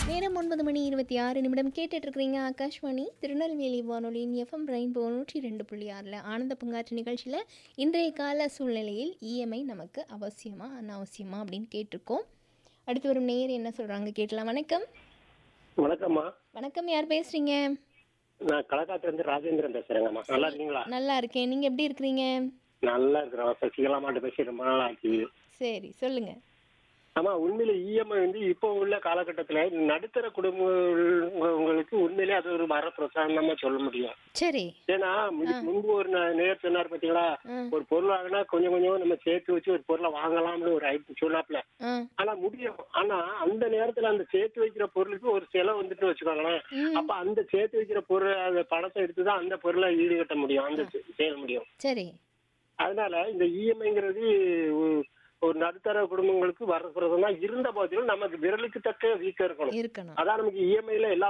நேரம் ஒன்பது மணி இருபத்தி ஆறு நிமிடம் கேட்டுட்டு இருக்கிறீங்க ஆகாஷ்வாணி திருநெல்வேலி வானொலியின் எஃப்எம் ரெயின்போ நூற்றி ரெண்டு புள்ளி ஆறில் ஆனந்த பங்காற்று நிகழ்ச்சியில் இன்றைய கால சூழ்நிலையில் இஎம்ஐ நமக்கு அவசியமா அனாவசியமா அப்படின்னு கேட்டிருக்கோம் அடுத்து வரும் நேயர் என்ன சொல்கிறாங்க கேட்கலாம் வணக்கம் வணக்கம்மா வணக்கம் யார் பேசுகிறீங்க நான் கலக்காத்துல இருந்து ராஜேந்திரன் பேசுறேங்கம்மா நல்லா இருக்கீங்களா நல்லா இருக்கேன் நீங்கள் எப்படி இருக்கிறீங்க நல்லா இருக்கிறோம் சசிகலா மாட்ட பேசி ரொம்ப நாள் ஆச்சு சரி சொல்லுங்கள் ஆமா உண்மையில இஎம்ஐ வந்து இப்போ உள்ள காலகட்டத்துல நடுத்தர குடும்பங்களுக்கு உண்மையிலே அது ஒரு வரப்பிரசாதமா சொல்ல முடியும் சரி ஏன்னா முந்தி- முன்பு ஒரு நே- நேர் சொன்னார் பாத்தீங்களா ஆ ஒரு பொருள் வாங்கினா கொஞ்சம் கொஞ்சம் நம்ம சேர்த்து வச்சு ஒரு பொருளை வாங்கலாம்னு ஒரு ஐடியா சொன்னாப்ல ஆ ஆனா முடியும் ஆனா அந்த நேரத்துல அந்த சேர்த்து வைக்கிற பொருளுக்கு ஒரு செலவு வந்துட்டு வச்சுக்கோங்களேன் ம் அப்ப அந்த சேர்த்து வைக்கிற பொருள் அந்த பணத்தை எடுத்துதான் அந்த பொருளை ஈடுகட்ட முடியும் அந்த செ- செய்ய முடியும் சரி அதனால இந்த இஎம்ஐங்கிறது ஒரு நடுத்தர குடும்பங்களுக்கு வரப்பிரதம் தான் இருந்த போதிலும் நமக்கு விரலுக்கு தக்க வீக்கம் இருக்கணும் இருக்கணும் அதான் நமக்கு இஎம்ஐல எல்லா